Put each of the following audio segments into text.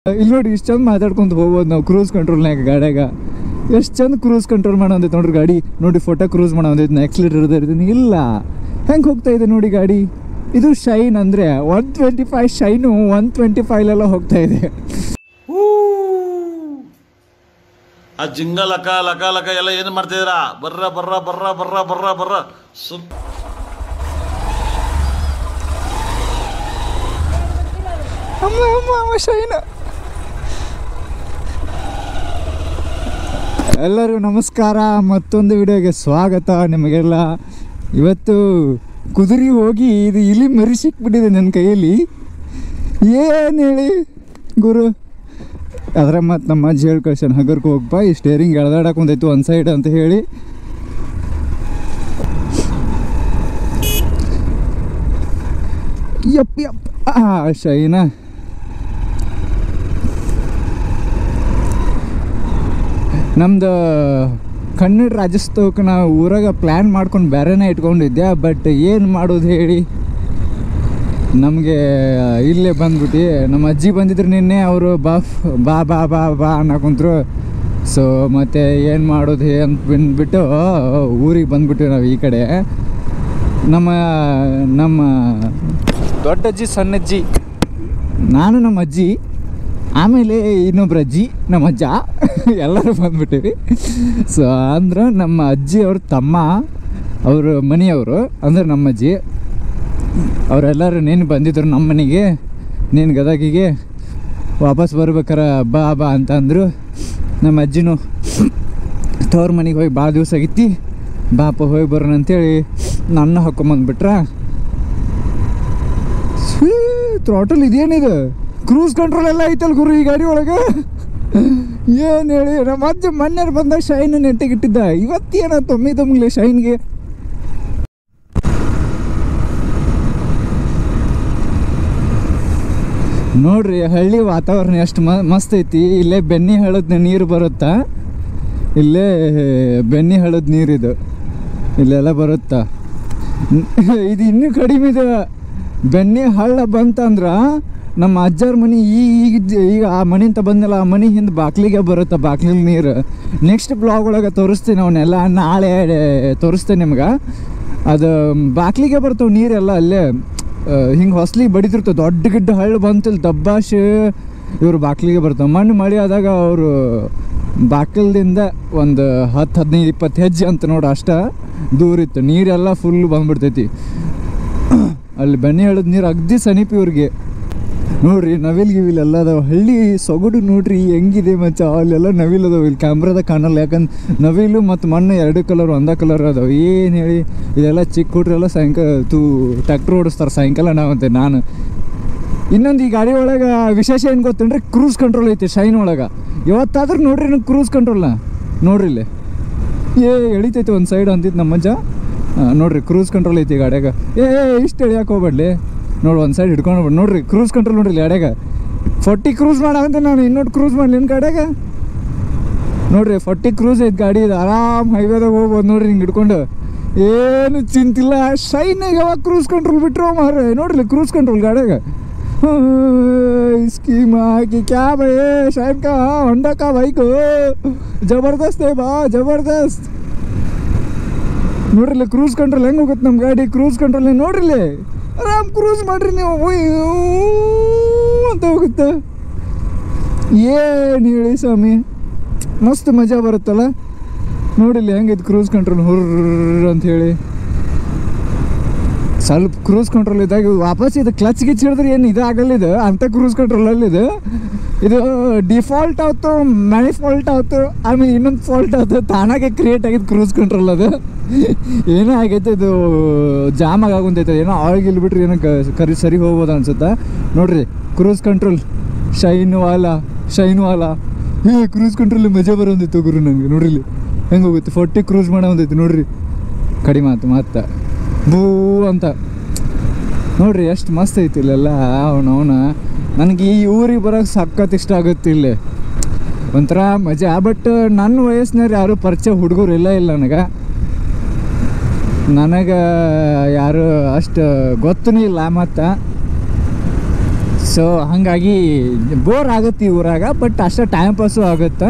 ಇಲ್ಲಿ ನೋಡಿ ಇಷ್ಟು ಚಂದ ಮಾತಾಡ್ಕೊಂತ ಹೋಗ್ಬೋದು ನಾವು ಕ್ರೂಸ್ ಕಂಟ್ರೋಲ್ನಾಗ ಗಾಡ್ಯಾಗ ಎಷ್ಟು ಚಂದ ಕ್ರೂಸ್ ಕಂಟ್ರೋಲ್ ಮಾಡೋದೈತೆ ನೋಡ್ರಿ ಗಾಡಿ ನೋಡಿ ಫೋಟೋ ಕ್ರೂಸ್ ಮಾಡೋದೈತೆ ನಾ ಎಕ್ಸ್ಲೇಟರ್ ಇರ್ತೀನಿ ಇಲ್ಲ ಹೆಂಗೆ ಹೋಗ್ತಾ ಇದೆ ನೋಡಿ ಗಾಡಿ ಇದು ಶೈನ್ ಅಂದರೆ one twenty five shine one twenty ಫೈಲೆಲ್ಲ ಹೋಗ್ತಾ ಇದೆ ಆ ಜಿಂಗ ಲಕ ಲಕ ಲಕ ಎಲ್ಲ ಏನು ಮಾಡ್ತಿದ್ದೀರಾ ಬರ್ರ ಬರ್ರ ಬರ್ರ ಬರ್ರ ಬರ್ರ ಬರ್ರ ಸುಮ್ ಅಮ್ಮ ಅಮ್ಮ ಅಮ್ಮ ಶೈನ ಎಲ್ಲರಿಗೂ ನಮಸ್ಕಾರ ಮತ್ತೊಂದು ವಿಡಿಯೋಗೆ ಸ್ವಾಗತ ನಿಮಗೆಲ್ಲ ಇವತ್ತು ಕುದುರೆ ಹೋಗಿ ಇದು ಇಲಿ ಮರಿ ಸಿಕ್ಬಿಟ್ಟಿದೆ ನನ್ನ ಕೈಯಲ್ಲಿ ಏನು ಹೇಳಿ ಗುರು ಅದ್ರ ಮತ್ತು ನಮ್ಮ ಅಜ್ಜಿ ಹೇಳಿ ಕಳ್ಸ್ಯಾನ ಹಗರ್ಗೆ ಹೋಗ್ಬಾ ಈ ಸ್ಟೇರಿಂಗ್ ಎಳ್ದಾಡಕ್ಕೆ ಒಂದೈತು ಒಂದು ಸೈಡ್ ಅಂತ ಹೇಳಿ ಯಪ್ ಯಪ್ ಆ ಶೈನಾ ನಮ್ದು ಕನ್ನಡ ರಾಜ್ಯೋತ್ಸವಕ್ಕೆ ನಾವು ಊರಾಗ ಪ್ಲ್ಯಾನ್ ಮಾಡ್ಕೊಂಡು ಬೇರೆನೇ ಇಟ್ಕೊಂಡಿದ್ದೆ ಬಟ್ ಏನು ಮಾಡೋದು ಹೇಳಿ ನಮಗೆ ಇಲ್ಲೇ ಬಂದ್ಬಿಟ್ಟು ನಮ್ಮ ಅಜ್ಜಿ ಬಂದಿದ್ರು ನಿನ್ನೆ ಅವರು ಬಾ ಬಾ ಬಾ ಬಾ ಬಾ ಅನ್ನಕೊಂತ್ರು ಸೊ ಮತ್ತು ಏನು ಮಾಡೋದು ಹೇ ಅಂತ ಬಂದ್ಬಿಟ್ಟು ಊರಿಗೆ ಬಂದ್ಬಿಟ್ಟು ನಾವು ಈ ಕಡೆ ನಮ್ಮ ನಮ್ಮ ದೊಡ್ಡಜ್ಜಿ ಸಣ್ಣಜ್ಜಿ ನಾನು ನಮ್ಮ ಅಜ್ಜಿ ಆಮೇಲೆ ಇನ್ನೊಬ್ರು ಅಜ್ಜಿ ನಮ್ಮ ಅಜ್ಜ ಎಲ್ಲರೂ ಬಂದ್ಬಿಟ್ಟಿವಿ ಸೊ ಅಂದ್ರೆ ನಮ್ಮ ಅಜ್ಜಿ ಅವ್ರ ತಮ್ಮ ಅವರು ಮನೆಯವರು ಅಂದ್ರೆ ನಮ್ಮ ಅಜ್ಜಿ ಅವರೆಲ್ಲರೂ ನೀನು ಬಂದಿದ್ರು ನಮ್ಮ ಮನೆಗೆ ನೀನು ಗದಗಿಗೆ ವಾಪಸ್ ಬರ್ಬೇಕಾರ ಬಾ ಬಾ ಅಂತ ಅಂದರು ನಮ್ಮ ಅಜ್ಜಿನೂ ತವ್ರ ಮನೆಗೆ ಹೋಗಿ ಭಾಳ ದಿವಸ ಆಗಿತ್ತಿ ಬಾಪ ಹೋಗಿ ಬರೋಣ ಅಂತೇಳಿ ನನ್ನ ಹಾಕೊಂಬಂದ್ಬಿಟ್ರ ಥ್ರಾಟಲ್ ಇದೇನಿದು ಕ್ರೂಸ್ ಕಂಟ್ರೋಲ್ ಎಲ್ಲ ಐತಲ್ ಗುರು ಈ ಗಾಡಿ ಒಳಗೆ ಏನು ಹೇಳಿ ನಮ್ಮ ಅಜ್ಜ ಮೊನ್ನೆ ಬಂದಾಗ ಶೈನ್ ನೆಟ್ಟಿಗೆ ಇಟ್ಟಿದ್ದ ಇವತ್ತೇನ ತೊಮ್ಮಿ ತೊಮ್ಮಿಲಿ ಶೈನ್ಗೆ ನೋಡ್ರಿ ಹಳ್ಳಿ ವಾತಾವರಣ ಎಷ್ಟು ಮ ಮಸ್ತ್ ಐತಿ ಇಲ್ಲೇ ಬೆನ್ನಿ ಹಳದ ನೀರು ಬರುತ್ತಾ ಇಲ್ಲೇ ಬೆನ್ನಿ ಹಳದ ನೀರಿದು ಇಲ್ಲೆಲ್ಲ ಬರುತ್ತಾ ಇದು ಇನ್ನೂ ಕಡಿಮೆ ಇದೆ ಬೆನ್ನಿ ಹಳ್ಳ ಬಂತಂದ್ರ ನಮ್ಮ ಅಜ್ಜಾರ ಮನೆ ಈಗ ಈಗ ಆ ಮನೆಯಿಂದ ಬಂದಲ್ಲ ಆ ಮನೆ ಹಿಂದೆ ಬಾಕ್ಲಿಗೆ ಬರುತ್ತೆ ಬಾಕ್ಲಿಗೆ ನೀರು ನೆಕ್ಸ್ಟ್ ಬ್ಲಾಗ್ ಒಳಗೆ ತೋರಿಸ್ತೀನಿ ಅವನ್ನೆಲ್ಲ ನಾಳೆ ತೋರಿಸ್ತೇನೆ ನಿಮ್ಗೆ ಅದು ಬಾಕ್ಲಿಗೆ ಬರ್ತಾವೆ ನೀರೆಲ್ಲ ಅಲ್ಲೇ ಹಿಂಗೆ ಹೊಸ್ಲಿಗೆ ಬಡಿತಿರ್ತವೆ ದೊಡ್ಡ ಗಿಡ್ಡ ಹಳ್ಳ ಬಂತಿಲ್ಲ ದಬ್ಬಾಶ್ ಇವರು ಬಾಕ್ಲಿಗೆ ಬರ್ತಾವೆ ಮಣ್ಣು ಮಳೆ ಆದಾಗ ಅವರು ಬಾಕಲ್ದಿಂದ ಒಂದು ಹತ್ತು ಹದಿನೈದು ಇಪ್ಪತ್ತು ಹೆಜ್ಜೆ ಅಂತ ನೋಡು ಅಷ್ಟ ದೂರ ಇತ್ತು ನೀರೆಲ್ಲ ಫುಲ್ ಬಂದ್ಬಿಡ್ತೈತಿ ಅಲ್ಲಿ ಬೆಣ್ಣೆ ಹೇಳೋದು ನೀರು ಅಗ್ದಿ ಸಮೀಪ ಇವ್ರಿಗೆ ನೋಡ್ರಿ ನವಿಲ್ ಗಿವಿಲ್ ಎಲ್ಲ ಅದಾವ ಹಳ್ಳಿ ಸೊಗಡು ನೋಡ್ರಿ ಹೆಂಗಿದೆ ಮಚ್ಚ ಅಲ್ಲೆಲ್ಲ ನವಿಲ್ ಅದಾವ ಇಲ್ಲಿ ಕ್ಯಾಮ್ರಾದಾಗ ಕಾಣಲ್ಲ ಯಾಕಂದ್ರೆ ನವಿಲು ಮತ್ತು ಮಣ್ಣು ಎರಡು ಕಲರ್ ಒಂದೇ ಕಲರ್ ಅದಾವ ಏನು ಹೇಳಿ ಇದೆಲ್ಲ ಚಿಕ್ಕ ಹುಡ್ರೆಲ್ಲ ಸಾಯಂಕಾಲ ತೂ ಟ್ಯಾಕ್ಟ್ರ್ ಓಡಿಸ್ತಾರೆ ಸಾಯಂಕಾಲ ನಾವಂತೆ ನಾನು ಇನ್ನೊಂದು ಈ ಗಾಡಿ ಒಳಗೆ ವಿಶೇಷ ಏನು ಗೊತ್ತೇನ್ರಿ ಕ್ರೂಸ್ ಕಂಟ್ರೋಲ್ ಐತಿ ಶೈನ್ ಒಳಗೆ ಇವತ್ತಾದ್ರೂ ನೋಡ್ರಿ ನೀವು ಕ್ರೂಸ್ ಕಂಟ್ರೋಲ್ನ ನೋಡ್ರಿ ಇಲ್ಲಿ ಏ ಎಳಿತೈತಿ ಒಂದು ಸೈಡ್ ಅಂತಿತ್ತು ನಮ್ಮಜ್ಜ ಆ, ನೋಡ್ರಿ ಕ್ರೂಸ್ ಕಂಟ್ರೋಲ್ ಐತಿ ಗಾಡ್ಯಾಗ ಏ ಇಷ್ಟು ಎಳಿಯಕ್ಕೆ ಹೋಗ್ಬೇಡ್ಲಿ ನೋಡಿ ಒಂದು ಸೈಡ್ ಹಿಡ್ಕೊಂಡು ಹೋಗ್ಬೇಡಿ ನೋಡ್ರಿ ಕ್ರೂಸ್ ಕಂಟ್ರೋಲ್ ನೋಡ್ರಿ ಇಲ್ಲಿ ಗಾಡ್ಯಾಗ ಫೋರ್ಟಿ ಕ್ರೂಸ್ ಮಾಡಂತ ನಾನು ಇನ್ನೊಟ್ಟು ಕ್ರೂಸ್ ಮಾಡಲಿ ನಿಮ್ಮ ಗಾಡ್ಯಾಗ ನೋಡ್ರಿ ಫೋರ್ಟಿ ಕ್ರೂಸ್ ಐತಿ ಗಾಡಿ ಇದು ಆರಾಮ್ ಹೈವೇದಾಗ ಹೋಗ್ಬೋದು ನೋಡ್ರಿ ಹಿಂಗೆ ಹಿಡ್ಕೊಂಡು ಏನು ಚಿಂತಿಲ್ಲ ಶೈನಾಗ ಯಾವಾಗ ಕ್ರೂಸ್ ಕಂಟ್ರೋಲ್ ಬಿಟ್ರು ಮಾರ್ರೆ ನೋಡ್ರಿ ಕ್ರೂಸ್ ಕಂಟ್ರೋಲ್ ಗಾಡ್ಯಾಗ स्कीम की क्या भाई शायद का होंडा का बाइक ಜಬರ್ದಸ್ತ್ ಬಾ ಜಬರ್ದಸ್ತ್ ನೋಡ್ರಿಲ್ಲ ಕ್ರೂಸ್ ಕಂಟ್ರೋಲ್ ಹೆಂಗೆ ಹೋಗುತ್ತೆ ನಮ್ಮ ಗಾಡಿ ಕ್ರೂಸ್ ಕಂಟ್ರೋಲ್ ನೋಡ್ರಿಲ್ಲಿ ಆರಾಮ್ ಕ್ರೂಸ್ ಮಾಡ್ರಿ ನೀವು ಉಯ್ಯೂ ಅಂತ ಹೋಗುತ್ತೆ ಏನು ಹೇಳಿ ಸ್ವಾಮಿ ಮಸ್ತ್ ಮಜಾ ಬರುತ್ತಲ್ಲ ನೋಡಿಲ್ಲ ಹೆಂಗೈತೆ ಕ್ರೂಸ್ ಕಂಟ್ರೋಲ್ ಹುರ್ರ್ ಅಂತ ಹೇಳಿ ಸ್ವಲ್ಪ ಕ್ರೂಸ್ ಕಂಟ್ರೋಲ್ ಇದ್ದಾಗ ವಾಪಸ್ ಇದು ಕ್ಲಚ್ ಗಿಚ್ ಹಿಡಿದ್ರೆ ಏನು ಇದು ಆಗಲ್ಲ ಇದು ಅಂಥ ಕ್ರೂಸ್ ಕಂಟ್ರೋಲಲ್ಲಿ ಇದು ಇದು ಡಿಫಾಲ್ಟ್ ಆಯ್ತು ಮ್ಯಾನಿಫಾಲ್ಟ್ ಆಯ್ತು ಆಮೇಲೆ ಇನ್ನೊಂದು ಫಾಲ್ಟ್ ಆಯ್ತು ತಾನಾಗೆ ಕ್ರಿಯೇಟ್ ಆಗಿದ್ದು ಕ್ರೂಸ್ ಕಂಟ್ರೋಲ್ ಅದು ಏನೋ ಆಗೈತೆ ಇದು ಜಾಮ್ ಆಗಾಗುಂತೈತೆ ಏನೋ ಆಯಿಲ್ ಗಿಲ್ ಬಿಟ್ರೆ ಏನೋ ಕ- ಕರಿ ಸರಿ ಹೋಗ್ಬೋದು ಅನ್ಸುತ್ತೆ ನೋಡ್ರಿ ಕ್ರೂಸ್ ಕಂಟ್ರೋಲ್ ಶೈನ್ ವಾಲ ಶೈನ್ ವಾಲ ಏ ಕ್ರೂಸ್ ಕಂಟ್ರೋಲ್ ಮಜಾ ಬರೋಂದೈತೆ ಗುರು ನನಗೆ ನೋಡ್ರಿ ಇಲ್ಲಿ ಹೆಂಗೆ ಹೋಗುತ್ತೆ ಫೋರ್ಟಿ ಕ್ರೂಸ್ ಮಾಡೋ ಒಂದೈತಿ ನೋಡ್ರಿ ಕಡಿಮೆ ಆಯ್ತು ಮತ್ತೆ ಬೂ ಅಂತ ನೋಡ್ರಿ ಎಷ್ಟು ಮಸ್ತ್ ಐತಿ ಇಲ್ಲೆಲ್ಲ ಅವನವನ ನನಗೆ ಈ ಊರಿಗೆ ಬರೋಕೆ ಸಖತ್ ಇಷ್ಟ ಆಗುತ್ತೆ ಇಲ್ಲಿ ಒಂಥರ ಮಜಾ ಬಟ್ ನನ್ನ ವಯಸ್ಸಿನವ್ರು ಯಾರು ಪರಿಚಯ ಹುಡುಗರು ಇಲ್ಲ ಇಲ್ಲ ನನಗೆ ನನಗೆ ಯಾರು ಅಷ್ಟು ಗೊತ್ತೂ ಇಲ್ಲ ಮತ್ತು ಸೊ ಹಾಗಾಗಿ ಬೋರ್ ಆಗುತ್ತೆ ಈ ಊರಾಗ ಬಟ್ ಅಷ್ಟೇ ಟೈಮ್ ಪಾಸು ಆಗುತ್ತೆ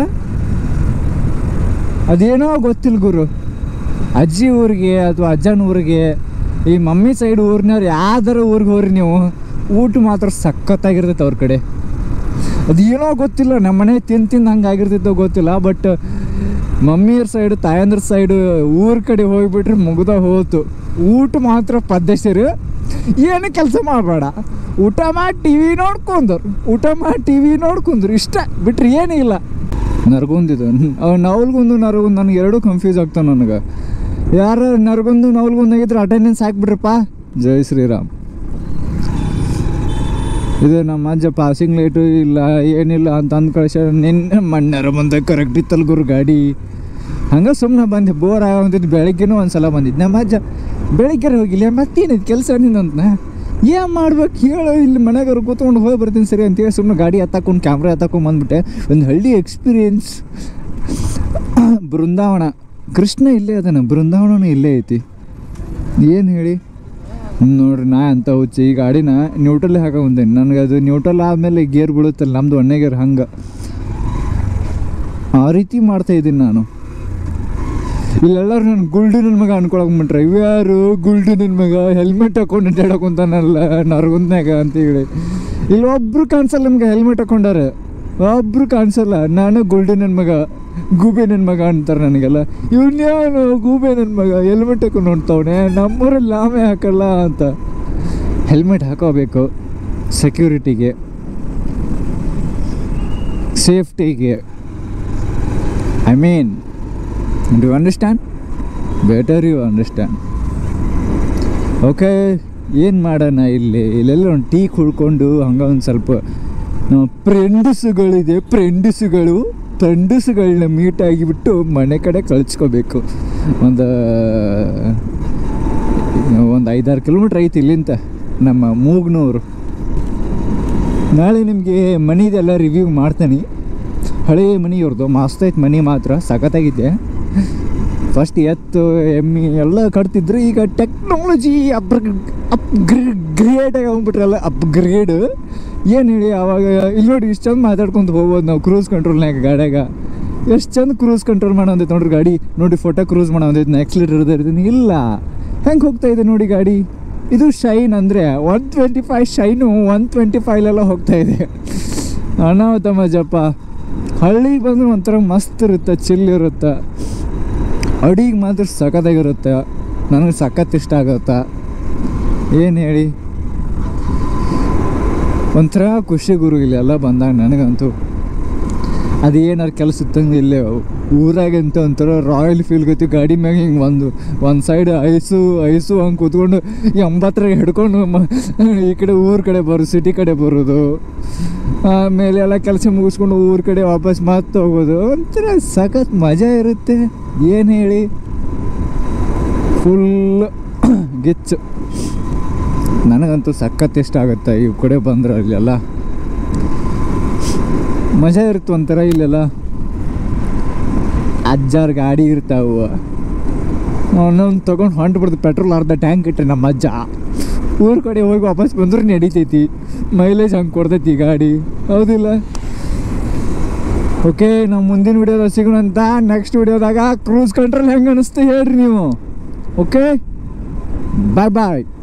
ಅದೇನೋ ಗೊತ್ತಿಲ್ಲ ಗುರು ಅಜ್ಜಿ ಊರಿಗೆ ಅಥವಾ ಅಜ್ಜನ ಊರಿಗೆ ಈ ಮಮ್ಮಿ ಸೈಡ್ ಊರಿನವ್ರು ಯಾವ್ದಾರ ಊರಿಗೆ ಹೋಗ್ರಿ ನೀವು ಊಟ ಮಾತ್ರ ಸಖತ್ತಾಗಿರ್ತೈತೆ ಅವ್ರ ಕಡೆ ಅದೇನೋ ಗೊತ್ತಿಲ್ಲ ನಮ್ಮ ಮನೆ ತಿಂದು ತಿಂದು ಹಂಗೆ ಆಗಿರ್ತೈತೋ ಗೊತ್ತಿಲ್ಲ ಬಟ್ ಮಮ್ಮಿಯವ್ರ ಸೈಡು ತಾಯಂದ್ರ ಸೈಡು ಊರ ಕಡೆ ಹೋಗ್ಬಿಟ್ರೆ ಮುಗ್ದ ಹೋತು ಊಟ ಮಾತ್ರ ಪದ್ಧತಿ ಏನು ಕೆಲಸ ಮಾಡಬೇಡ ಊಟ ಮಾಡಿ ಟಿ ವಿ ನೋಡ್ಕೊಂಡ್ರು ಊಟ ಮಾಡಿ ಟಿ ವಿ ನೋಡ್ಕೊಂಡ್ರು ಇಷ್ಟ ಬಿಟ್ರೆ ಏನಿಲ್ಲ ನರ್ಗೊಂದಿದು ಅವ್ ನವಲ್ಗೊಂದು ನರಗೊಂದು ನನಗೆ ಎರಡೂ ಕನ್ಫ್ಯೂಸ್ ಆಗ್ತಾವೆ ನನಗೆ ಯಾರು ನರ್ಗೊಂದು ನವಲ್ಗೊಂದು ಆಗಿದ್ರೆ ಅಟೆಂಡೆನ್ಸ್ ಹಾಕ್ಬಿಡ್ರಪ್ಪ ಜೈ ಶ್ರೀರಾಮ್ ಇದು ನಮ್ಮ ಅಜ್ಜ ಪಾಸಿಂಗ್ ಲೈಟು ಇಲ್ಲ ಏನಿಲ್ಲ ಅಂತ ಅಂದ್ ಕಳಿಸ ನಿನ್ನೆ ಮಣ್ಣರ ಮುಂದೆ ಕರೆಕ್ಟ್ ಇತ್ತಲ್ಲ ಗುರು ಗಾಡಿ ಹಂಗೆ ಸುಮ್ಮನೆ ಬಂದೆ ಬೋರ್ ಆಗಂತಿದ್ದು ಬೆಳಗ್ಗೆನೂ ಒಂದು ಸಲ ಬಂದಿದ್ದು ನಮ್ಮ ಅಜ್ಜ ಬೆಳಗ್ಗೆ ಹೋಗಿಲ್ಲ ಮತ್ತೇನಿದು ಕೆಲಸ ನಿಂದಂತ ಏನು ಮಾಡ್ಬೇಕು ಹೇಳು ಇಲ್ಲಿ ಮನೆಗಾರು ಕೂತ್ಕೊಂಡು ಹೋಗಿ ಬರ್ತೀನಿ ಸರಿ ಅಂತೇಳಿ ಸುಮ್ಮನೆ ಗಾಡಿ ಹತ್ತಾಕೊಂಡು ಕ್ಯಾಮ್ರಾ ಹತ್ತಾಕೊಂಡು ಬಂದ್ಬಿಟ್ಟೆ ಒಂದು ಹಳ್ಳಿ ಎಕ್ಸ್ಪೀರಿಯನ್ಸ್ ಬೃಂದಾವನ ಕೃಷ್ಣ ಇಲ್ಲೇ ಅದಾನ ಬೃಂದಾವನನೂ ಇಲ್ಲೇ ಐತಿ ಏನು ಹೇಳಿ ನೋಡ್ರಿ ನಾ ಅಂತ ಹುಚ್ಚಿ ಈ ಗಾಡಿನ ನ್ಯೂಟ್ರಲ್ ಹಾಕ ಬಂದೇನೆ ನನಗೆ ಅದು ನ್ಯೂಟ್ರಲ್ ಆದಮೇಲೆ ಗೇರ್ ಬೀಳುತ್ತಲ್ಲ ನಮ್ಮದು ಒಣ್ಣೆ ಗೇರ್ ಹಂಗೆ ಆ ರೀತಿ ಮಾಡ್ತಾ ಇದ್ದೀನಿ ನಾನು ಇಲ್ಲೆಲ್ಲರೂ ನನ್ನ ಗುಲ್ಡು ನನ್ನ ಮಗ ಅನ್ಕೊಳಕ್ ಬಿಟ್ರೆ ಇವ್ಯಾರು ಗುಲ್ಡು ನನ್ನ ಮಗ ಹೆಲ್ಮೆಟ್ ಹಾಕೊಂಡು ಅಡ್ಡಾಡಕೊಂತಾನಲ್ಲ ನರಗುಂದ್ನಾಗ ಅಂತ ಹೇಳಿ ಇಲ್ಲಿ ಒಬ್ರು ಕಾಣಿಸಲ್ಲ ನಮ್ಗೆ ಹೆಲ್ಮೆಟ್ ಹಾಕೊಂಡಾರೆ ಒಬ್ರು ಕಾಣಿಸಲ್ಲ ನಾನು ಗುಲ್ಡು ನನ್ನ ಮಗ ಗೂಬೆ ನನ್ನ ಮಗ ಅಂತಾರೆ ನನಗೆಲ್ಲ ಇವ್ನ್ಯಾವನು ಗೂಬೆ ನನ್ನ ಮಗ ಹೆಲ್ಮೆಟ್ ಹಾಕೊಂಡು ನೋಡ್ತಾವನೆ ನಮ್ಮೂರಲ್ಲಿ ನಾವೇ ಹಾಕಲ್ಲ ಅಂತ ಹೆಲ್ಮೆಟ್ ಹಾಕೋಬೇಕು ಸೆಕ್ಯೂರಿಟಿಗೆ ಸೇಫ್ಟಿಗೆ I mean do you understand better you understand okay ಏನು ಮಾಡೋಣ ಇಲ್ಲಿ ಇಲ್ಲೆಲ್ಲ ಒಂದು ಟೀ ಕುಡ್ಕೊಂಡು ಹಂಗೆ ಒಂದು ಸ್ವಲ್ಪ ಫ್ರೆಂಡ್ಸುಗಳಿದೆ ಫ್ರೆಂಡ್ಸುಗಳು ಫ್ರೆಂಡ್ಸುಗಳನ್ನ ಮೀಟ್ ಆಗಿಬಿಟ್ಟು ಮನೆ ಕಡೆ ಕಳಿಸ್ಕೋಬೇಕು ಒಂದು ಒಂದು ಐದಾರು ಕಿಲೋಮೀಟ್ರ್ ಐತಿ ಇಲ್ಲಿಂದ ನಮ್ಮ ಮೂಗ್ನೂರು ನಾಳೆ ನಿಮಗೆ ಮನಿದೆಲ್ಲ ರಿವ್ಯೂ ಮಾಡ್ತೀನಿ ಹಳೆ ಮನಿ ಇವ್ರದ್ದು ಮಸ್ತ್ ಐತೆ ಮನಿ ಮಾತ್ರ ಸಖತ್ತಾಗಿದೆ ಫಸ್ಟ್ ಎತ್ತು ಎಮ್ಮಿ ಎಲ್ಲ ಕಟ್ತಿದ್ರು ಈಗ ಟೆಕ್ನಾಲಜಿ ಅಪ್ಗ್ರ ಅಪ್ಗ್ರೇಡ್ ಆಗ್ಬಿಟ್ರಲ್ಲ ಅಪ್ಗ್ರೇಡ್ ಏನು ಹೇಳಿ ಅವಾಗ ಇಲ್ಲಿ ನೋಡಿ ಇಷ್ಟು ಚಂದ ಮಾತಾಡ್ಕೊಂಡು ಹೋಗ್ಬೋದು ನಾವು ಕ್ರೂಸ್ ಕಂಟ್ರೋಲ್ನಾಗ ಗಾಡ್ಯಾಗ ಎಷ್ಟು ಚಂದ ಕ್ರೂಸ್ ಕಂಟ್ರೋಲ್ ಮಾಡೋ ನೋಡ್ರಿ ಗಾಡಿ ನೋಡಿ ಫೋಟೋ ಕ್ರೂಸ್ ಮಾಡೋ ಒಂದೈತೆ ಎಕ್ಸ್ಲೇಟರ್ ಇರ್ತೀನಿ ಇಲ್ಲ ಹೆಂಗೆ ಹೋಗ್ತಾ ಇದೆ ನೋಡಿ ಗಾಡಿ ಇದು ಶೈನ್ ಅಂದರೆ one twenty five shine one twenty ಫೈಲೆಲ್ಲ ಹೋಗ್ತಾ ಇದೆ ಅನಾಹುತ ಮಜಪ್ಪ ಹಳ್ಳಿಗೆ ಬಂದ್ರೆ ಒಂಥರ ಮಸ್ತ್ ಇರುತ್ತೆ ಚಿಲ್ ಇರುತ್ತೆ ಅಡಿಗೆ ಮಾತ್ರ ಸಖತ್ತಾಗಿರುತ್ತೆ ನನಗೆ ಸಖತ್ ಇಷ್ಟ ಆಗುತ್ತೆ ಏನು ಹೇಳಿ ಒಂಥರ ಖುಷಿ ಗುರು ಇಲ್ಲೆಲ್ಲ ಬಂದಾಗ ನನಗಂತೂ ಅದು ಏನಾರು ಕೆಲಸ ಇತ್ತಂಗೆ ಇಲ್ಲೇ ಊರಾಗಂತ ಒಂಥರ ರಾಯಲ್ ಫೀಲ್ ಗೊತ್ತಿ ಗಾಡಿ ಮ್ಯಾಗ ಹಿಂಗೆ ಒಂದು ಒಂದು ಸೈಡ್ ಐಸು ಐಸು ಹಂಗೆ ಕೂತ್ಕೊಂಡು ಎಂಬತ್ತರಾಗ ಹಿಡ್ಕೊಂಡು ಮ ಈ ಕಡೆ ಊರ ಕಡೆ ಬರೋದು ಸಿಟಿ ಕಡೆ ಬರೋದು ಆಮೇಲೆ ಎಲ್ಲ ಕೆಲಸ ಮುಗಿಸ್ಕೊಂಡು ಊರ ಕಡೆ ವಾಪಸ್ ಮತ್ತೆ ಹೋಗೋದು ಒಂಥರ ಸಖತ್ ಮಜಾ ಇರುತ್ತೆ ಏನು ಹೇಳಿ ಫುಲ್ ಗಿಚ್ಚು ನನಗಂತೂ ಸಖತ್ ಇಷ್ಟ ಆಗುತ್ತೆ ಈ ಕಡೆ ಬಂದ್ರೆ ಅಲ್ಲೆಲ್ಲ ಮಜಾ ಇರುತ್ತೆ ಒಂಥರ ಇಲ್ಲೆಲ್ಲ ಅಜ್ಜಾರ್ ಗಾಡಿ ಇರ್ತಾವು ಒಂದೊಂದು ತೊಗೊಂಡು ಹೊಂಟು ಬಿಡ್ದು ಪೆಟ್ರೋಲ್ ಅರ್ಧ ಟ್ಯಾಂಕ್ ಇಟ್ಟರೆ ನಮ್ಮ ಅಜ್ಜ ಊರ ಕಡೆ ಹೋಗಿ ವಾಪಸ್ ಬಂದ್ರೆ ನಡೀತೈತಿ ಮೈಲೇಜ್ ಹಂಗೆ ಕೊಡ್ತೈತಿ ಗಾಡಿ ಹೌದಿಲ್ಲ ಓಕೆ ನಾವು ಮುಂದಿನ ವಿಡಿಯೋದಾಗ ಸಿಗೋಣಂತ ನೆಕ್ಸ್ಟ್ ವಿಡಿಯೋದಾಗ ಕ್ರೂಸ್ ಕಂಟ್ರೋಲ್ ಹೆಂಗೆ ಅನಿಸ್ತು ಹೇಳ್ರಿ ನೀವು ಓಕೆ ಬಾಯ್ ಬಾಯ್